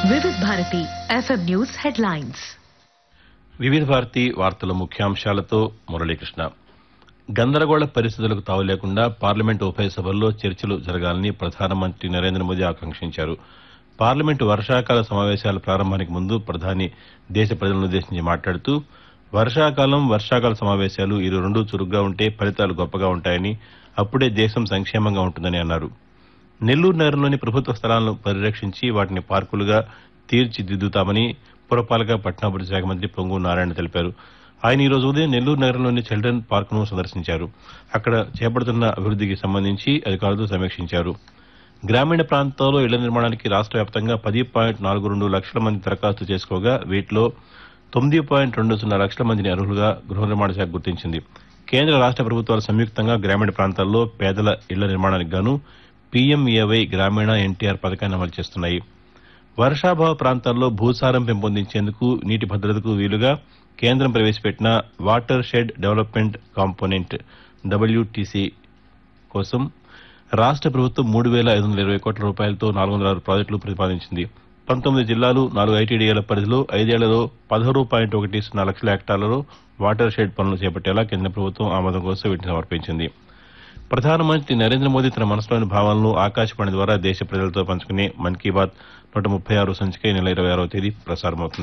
వివిధ Bharati FM news headlines వివిధ భారతి వార్తల ముఖ్యాంశాలతో మురళీకృష్ణ గందరగోళ పరిస్థితులకు తావు లేకుండా పార్లమెంటు ఉభయ సభల్లో చర్చలు జరగాలని ప్రధానమంత్రి నరేంద్ర మోదీ ఆకాంక్షించారు పార్లమెంటు వర్షాకాల సమావేశాల ప్రారంభానికి ముందు ప్రధాని దేశ ప్రజలను ఉద్దేశించి మాట్లాడుతూ వర్షాకాలం వర్షాకాల సమావేశాలు ఇరు రెండూ చురుగ్గా ఉంటే ఫలితాలు గొప్పగా ఉంటాయని అప్పుడే దేశం సంక్షేమంగా ఉంటుందని అన్నారు నెల్లూరు నగరంలోని ప్రభుత్వ స్థలాలను పరిరక్షించి వాటిని పార్కులుగా తీర్చిదిద్దుతామని పురపాలక పట్టణాభివృద్ధి శాఖ మంత్రి పొంగు నారాయణ తెలిపారు ఆయన ఈ రోజు ఉదయం నెల్లూరు నగరంలోని చిల్డ్రన్ పార్కును సందర్శించారు అక్కడ చేపడుతున్న అభివృద్ధికి సంబంధించి అధికారులతో సమీక్షించారు గ్రామీణ ప్రాంతాల్లో ఇళ్ల నిర్మాణానికి రాష్ట్ర వ్యాప్తంగా పది పాయింట్ నాలుగు రెండు లక్షల మంది దరఖాస్తు చేసుకోగా వీటిలో తొమ్మిది పాయింట్ రెండు సున్నా లక్షల మందిని అర్హులుగా గృహ నిర్మాణ శాఖ గుర్తించింది కేంద్ర రాష్ట్ర ప్రభుత్వాలు సంయుక్తంగా గ్రామీణ ప్రాంతాల్లో పేదల ఇళ్ల నిర్మాణానికి గాను పీఎంఏవై గ్రామీణ ఎన్టీఆర్ పథకాన్ని అమలు చేస్తున్నాయి వర్షాభావ ప్రాంతాల్లో భూసారం పెంపొందించేందుకు నీటి భద్రతకు వీలుగా కేంద్రం ప్రవేశపెట్టిన watershed development component WTC కోసం రాష్ట్ర ప్రభుత్వం మూడు వేల ఐదు వందల ఇరవై కోట్ల రూపాయలతో నాలుగు వందల ఆరు ప్రాజెక్టులు ప్రతిపాదించింది పంతొమ్మిది జిల్లాలు నాలుగు ఐటీడీఏల పరిధిలో ఐదేళ్లలో పదహారు పాయింట్ ఒకటి సున్నా లక్షల హెక్టార్లలో వాటర్ షెడ్ పనులు చేపట్టేలా కేంద్ర ప్రభుత్వం ఆమోదం కోసం వీటిని సమర్పించింది ప్రధానమంత్రి నరేంద్ర మోదీ తన మనసులోని భావాలను ఆకాశవాణి ద్వారా దేశ ప్రజలతో పంచుకునే మన్ కీ బాత్ నూట ముప్పై ఆరు సంచిక ఈ నెల ఇరవై ఆరవ తేదీ ప్రసారమవుతుంది